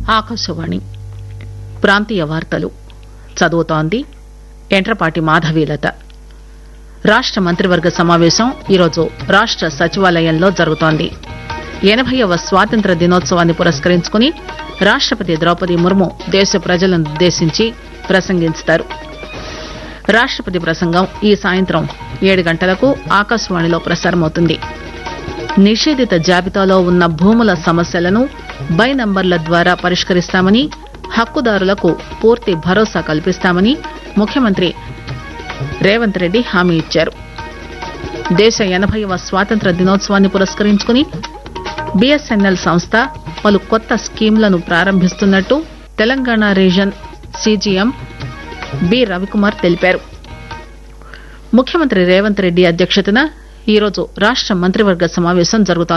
ఆకాశవాణి ప్రాంతీయ వార్తలు చదువుతోంది ఎంట్రపాటి మాధవీలత రాష్ట మంత్రివర్గ సమావేశం ఈరోజు రాష్ట సచివాలయంలో జరుగుతోంది ఎనభైవ స్వాతంత్ర దినోత్సవాన్ని పురస్కరించుకుని రాష్టపతి ద్రౌపది ముర్ము దేశ ప్రజలను ఉద్దేశించి ప్రసంగిస్తారు రాష్టపతి ప్రసంగం ఈ సాయంత్రం ఏడు గంటలకు ఆకాశవాణిలో ప్రసారమవుతుంది నిషేధిత జాబితాలో ఉన్న భూముల సమస్యలను బై నంబర్ల ద్వారా పరిష్కరిస్తామని హక్కుదారులకు పూర్తి భరోసా కల్పిస్తామని ముఖ్యమంత్రి రేవంత్ రెడ్డి హామీ ఇచ్చారు దేశ ఎనభైవ స్వాతంత్ర దినోత్సవాన్ని పురస్కరించుకుని బీఎస్ఎన్ఎల్ సంస్థ పలు కొత్త స్కీంలను ప్రారంభిస్తున్నట్టు Telangana region CGM B Ravikumar తెలిపారు ముఖ్యమంత్రి రేవంత్ రెడ్డి అధ్యక్షతన ఈరోజు రాష్ట మంత్రివర్గ సమావేశం జరుగుతోంది